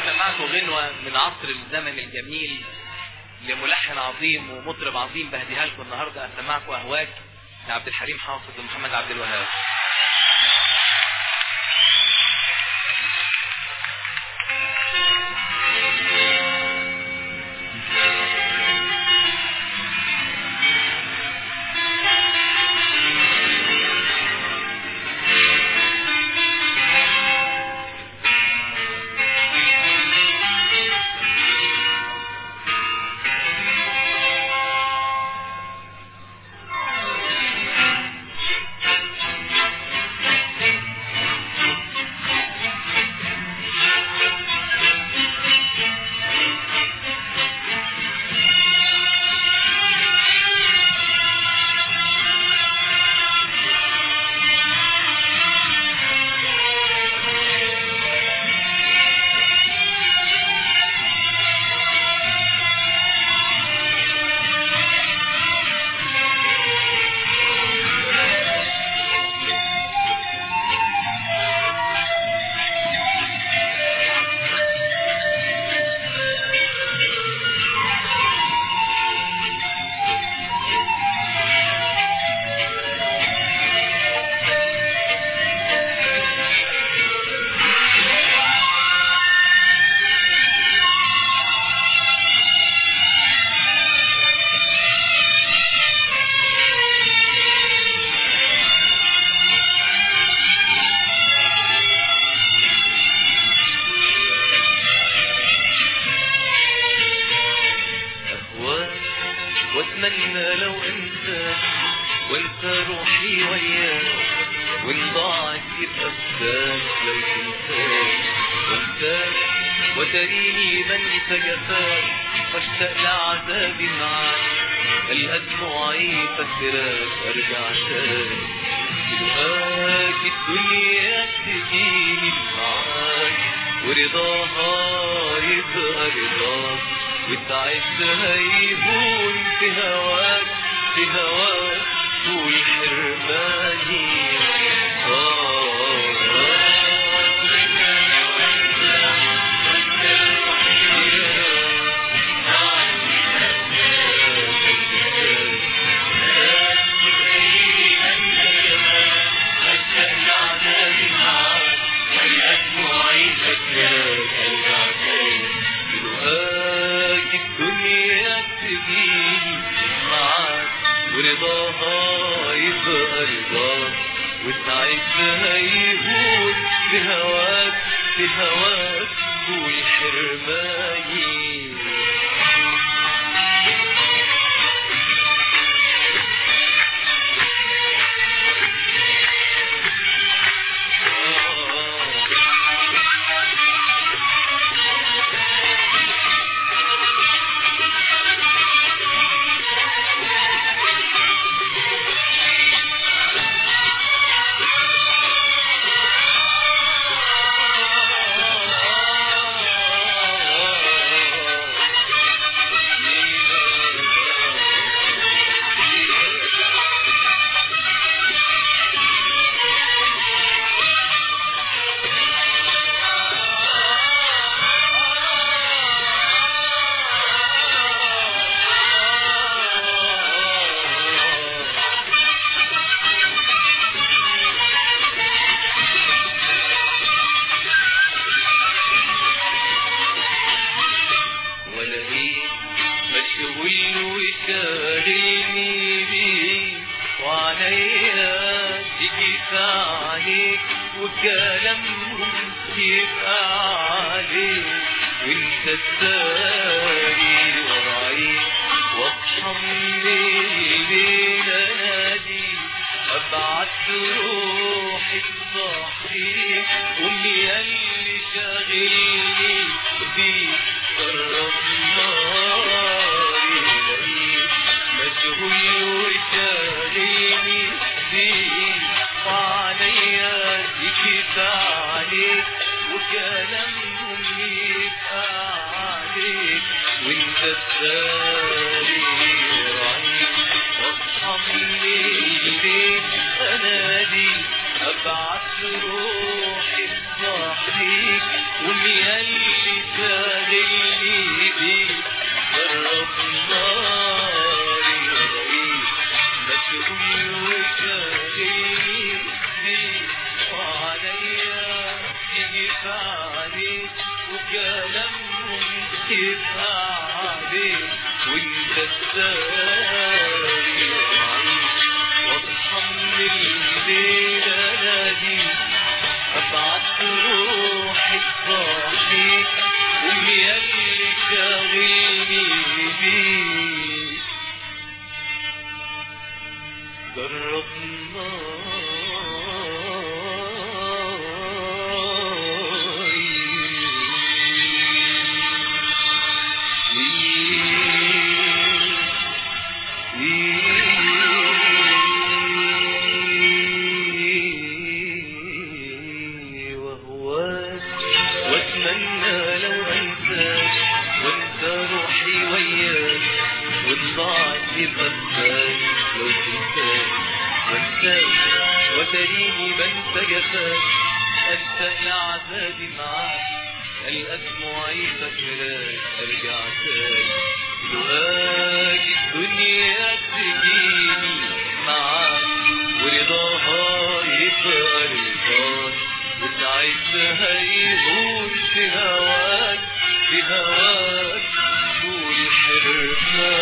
سمعكم غنوة من عصر الزمن الجميل لملحن عظيم ومطرب عظيم بهديها لكم النهاردة أسمعكم أهواك لعبد الحليم حافظ ومحمد عبد الوهاب أهواك واتمنى لو انت وانت روحي وياك وان ضاعت يبقى فداك لو تنساك وانساك وتريني بنسى جفاك واشتاق لعذابي معاك القى دموعي فاكراك ارجع تاني تلقاك الدنيا تجيني معاك ورضاها يبقى رضاك وتعبها يهون في هواك في هواك طول حرماني آه تلقاك الدنيا تجيني معاك ورضاها يبقى رضاك وساعتها يهون في هواك في هواك طول حرماني ولقيت مشغول وشاغلني بيه وعليا تجيك عليك وكلامهم يبقى عليك وانت الثاني ورايك واصحى من الليل انادي ابعت روحي تصحيك امي اللي شاغلني بيك قرب ناري لقيت مشغول وشاغلني بيك وعليا يجيك عليك وكلامهم يبقى عليك وانت الثاني ورايك واصحى من الليل انادي ابعت روحي تصحيك وميا اللي شاغلني بيك جرب ناري ولاقيك مشغول وشاغلني بيك وعليا يجيب عليك وكلامهم يجيب عليك وانت الساري وعيش واصحى من الليل اناديك ابعت روحي تصحيك وهي اللي شاغلني بيك جرب وهواك واتمنى لو انساك وانت روحي وياك وطلعت بغفاك لو تنساك وانساك وتريني بنسى جفاك اشتاق لعذابي معاك القى دموعي فاكراك ارجع تاني لقاك الدنيا تجيني معاك ورضاها يبقى رضاك وساعتها يهون في هواك في هواك طول حرفان